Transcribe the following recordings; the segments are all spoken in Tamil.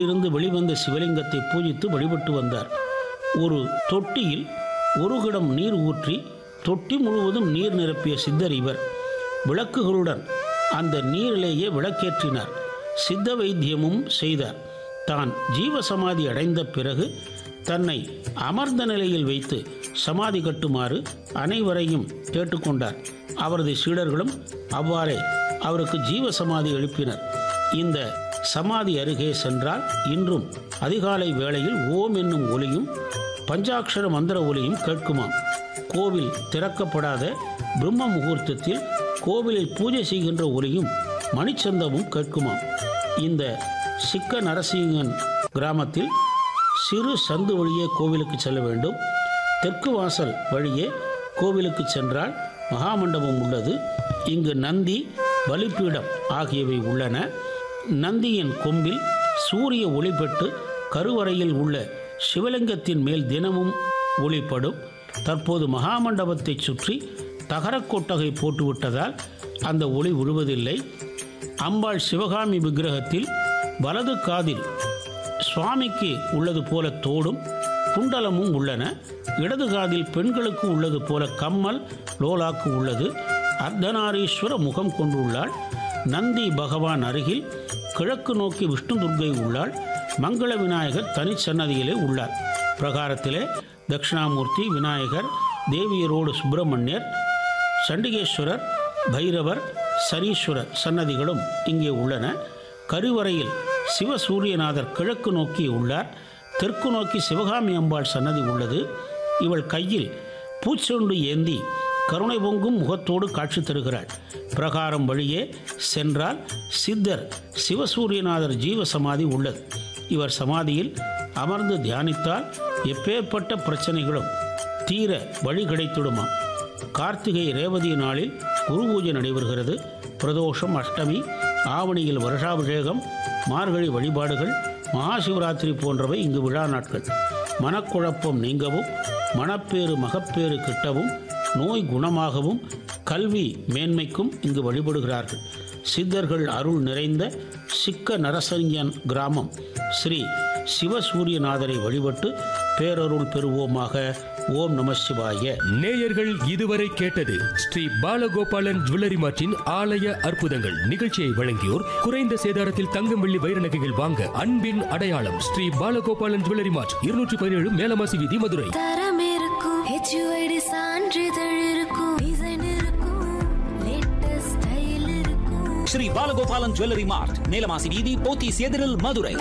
இருந்து வெளிவந்த சிவலிங்கத்தை பூஜித்து வழிபட்டு வந்தார் ஒரு தொட்டியில் ஒரு குடம் நீர் ஊற்றி தொட்டி முழுவதும் நீர் நிரப்பிய சித்தர் இவர் விளக்குகளுடன் அந்த நீரிலேயே விளக்கேற்றினார் சித்த வைத்தியமும் செய்தார் தான் ஜீவசமாதி அடைந்த பிறகு தன்னை அமர்ந்த நிலையில் வைத்து சமாதி கட்டுமாறு அனைவரையும் கேட்டுக்கொண்டார் அவரது சீடர்களும் அவ்வாறே அவருக்கு ஜீவசமாதி எழுப்பினர் இந்த சமாதி அருகே சென்றால் இன்றும் அதிகாலை வேளையில் ஓம் என்னும் ஒலியும் பஞ்சாட்சர மந்திர ஒலியும் கேட்குமாம் கோவில் திறக்கப்படாத பிரம்ம முகூர்த்தத்தில் கோவிலில் பூஜை செய்கின்ற ஒலியும் மணிச்சந்தமும் கேட்குமாம் இந்த சிக்க நரசிங்கன் கிராமத்தில் சிறு சந்து வழியே கோவிலுக்கு செல்ல வேண்டும் தெற்கு வாசல் வழியே கோவிலுக்கு சென்றால் மகாமண்டபம் உள்ளது இங்கு நந்தி பலிப்பீடம் ஆகியவை உள்ளன நந்தியின் கொம்பில் சூரிய ஒளிபெற்று கருவறையில் உள்ள சிவலிங்கத்தின் மேல் தினமும் ஒளிப்படும் தற்போது மகாமண்டபத்தை சுற்றி தகரக் கொட்டகை போட்டுவிட்டதால் அந்த ஒளி விழுவதில்லை அம்பாள் சிவகாமி விக்கிரகத்தில் வலது காதில் சுவாமிக்கு உள்ளது போல தோடும் குண்டலமும் உள்ளன இடது காதில் பெண்களுக்கு உள்ளது போல கம்மல் லோலாக்கு உள்ளது அர்த்தநாரீஸ்வர முகம் கொண்டுள்ளாள் நந்தி பகவான் அருகில் கிழக்கு நோக்கி விஷ்ணு துர்க்கை உள்ளாள் மங்கள விநாயகர் தனிச்சன்னதியிலே உள்ளார் பிரகாரத்திலே தட்சிணாமூர்த்தி விநாயகர் தேவியரோடு சுப்பிரமணியர் சண்டிகேஸ்வரர் பைரவர் சனீஸ்வரர் சன்னதிகளும் இங்கே உள்ளன கருவறையில் சிவசூரியநாதர் கிழக்கு நோக்கி உள்ளார் தெற்கு நோக்கி சிவகாமி அம்பாள் சன்னதி உள்ளது இவள் கையில் பூச்சொண்டு ஏந்தி கருணை பொங்கும் முகத்தோடு காட்சி தருகிறாள் பிரகாரம் வழியே சென்றால் சித்தர் சிவசூரியநாதர் ஜீவ சமாதி உள்ளது இவர் சமாதியில் அமர்ந்து தியானித்தால் எப்பேற்பட்ட பிரச்சனைகளும் தீர வழி கிடைத்திடுமா கார்த்திகை ரேவதி நாளில் குரு பூஜை நடைபெறுகிறது பிரதோஷம் அஷ்டமி ஆவணியில் வருஷாபிஷேகம் மார்கழி வழிபாடுகள் மகாசிவராத்திரி போன்றவை இங்கு விழா நாட்கள் மனக்குழப்பம் நீங்கவும் மனப்பேறு மகப்பேறு கிட்டவும் நோய் குணமாகவும் கல்வி மேன்மைக்கும் இங்கு வழிபடுகிறார்கள் சித்தர்கள் அருள் நிறைந்த சிக்க நரசஞ்சன் கிராமம் ஸ்ரீ சிவசூரியநாதரை வழிபட்டு பேரருள் பெறுவோமாக ஓம் நம சிவாய நேயர்கள் இதுவரை கேட்டது ஸ்ரீ பாலகோபாலன் ஜுவல்லரி மார்ட்டின் ஆலய அற்புதங்கள் நிகழ்ச்சியை வழங்கியோர் குறைந்த சேதாரத்தில் தங்கம் வெள்ளி வைர நகைகள் வாங்க அன்பின் அடையாளம் ஸ்ரீ பாலகோபாலன் ஜுவல்லரி மார்ட் இருநூற்றி பதினேழு மேலமாசி வீதி மதுரை தரம் இருக்கும் ஹெச்யூஐடி சான்றிதழ் இருக்கும் டிசைன் இருக்கும் லேட்டஸ்ட் ஸ்டைல் இருக்கும் ஸ்ரீ பாலகோபாலன் ஜுவல்லரி மார்ட் நீலமாசி வீதி போத்தீஸ் எதிரில் மதுரை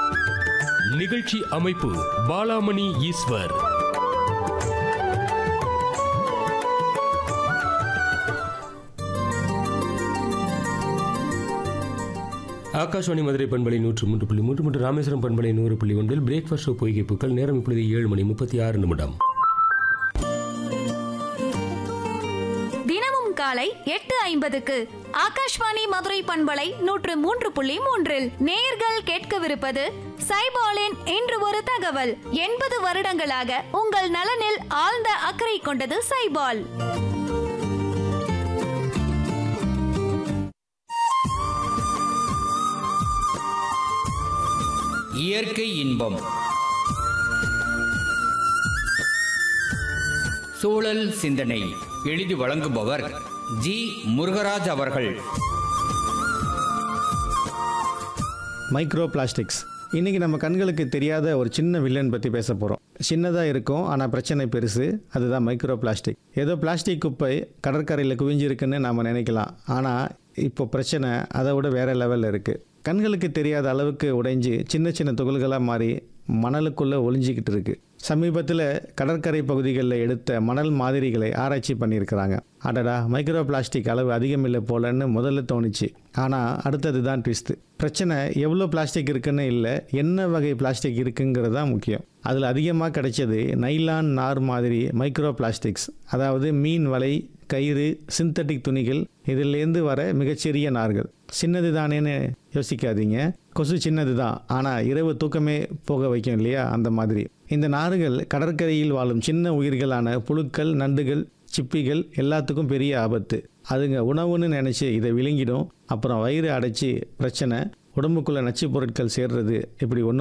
நிகழ்ச்சி அமைப்பு பாலாமணி ஈஸ்வர் ஆகாஷ்வாணி மதுரை பண்பலை நூற்று மூன்று புள்ளி மூன்று மற்றும் ராமேஸ்வரம் பண்பலை நூறு புள்ளி ஒன்றில் பிரேக்ஃபாஸ்ட் ஷோ பொய்கைப்புக்கள் நேரம் இப்பொழுது ஏழு மணி முப்பத்தி ஆறு நிமிடம் தினமும் காலை எட்டு ஐம்பதுக்கு ஆகாஷ்வாணி மதுரை பண்பலை நூற்று மூன்று புள்ளி மூன்றில் நேயர்கள் கேட்கவிருப்பது சைபாலின் இன்று ஒரு தகவல் எண்பது வருடங்களாக உங்கள் நலனில் ஆழ்ந்த அக்கறை கொண்டது சைபால் இயற்கை இன்பம் சூழல் சிந்தனை எழுதி வழங்குபவர் ஜி முருகராஜ் அவர்கள் மைக்ரோ பிளாஸ்டிக்ஸ் இன்றைக்கி நம்ம கண்களுக்கு தெரியாத ஒரு சின்ன வில்லன் பற்றி பேச போகிறோம் சின்னதாக இருக்கும் ஆனால் பிரச்சனை பெருசு அதுதான் மைக்ரோ பிளாஸ்டிக் ஏதோ பிளாஸ்டிக் குப்பை கடற்கரையில் குவிஞ்சிருக்குன்னு நாம் நினைக்கலாம் ஆனால் இப்போ பிரச்சனை அதை விட வேறு லெவலில் இருக்குது கண்களுக்கு தெரியாத அளவுக்கு உடைஞ்சு சின்ன சின்ன துகள்களாக மாறி மணலுக்குள்ளே ஒளிஞ்சிக்கிட்டு இருக்கு சமீபத்தில் கடற்கரை பகுதிகளில் எடுத்த மணல் மாதிரிகளை ஆராய்ச்சி பண்ணியிருக்கிறாங்க அடடா மைக்ரோ பிளாஸ்டிக் அளவு அதிகம் இல்லை போலன்னு முதல்ல தோணுச்சு ஆனால் அடுத்தது தான் ட்விஸ்ட்டு பிரச்சனை எவ்வளோ பிளாஸ்டிக் இருக்குன்னு இல்லை என்ன வகை பிளாஸ்டிக் இருக்குங்கிறது தான் முக்கியம் அதில் அதிகமாக கிடைச்சது நைலான் நார் மாதிரி மைக்ரோ பிளாஸ்டிக்ஸ் அதாவது மீன் வலை கயிறு சிந்தட்டிக் துணிகள் இதிலேருந்து வர மிகச்சிறிய நார்கள் சின்னது தானேன்னு யோசிக்காதீங்க கொசு சின்னது தான் ஆனால் இரவு தூக்கமே போக வைக்கும் இல்லையா அந்த மாதிரி இந்த நார்கள் கடற்கரையில் வாழும் சின்ன உயிர்களான புழுக்கள் நண்டுகள் சிப்பிகள் எல்லாத்துக்கும் பெரிய ஆபத்து அதுங்க உணவுன்னு நினச்சி இதை விழுங்கிடும் அப்புறம் வயிறு அடைச்சி பிரச்சனை உடம்புக்குள்ளே நச்சுப் பொருட்கள் சேர்றது இப்படி ஒன்று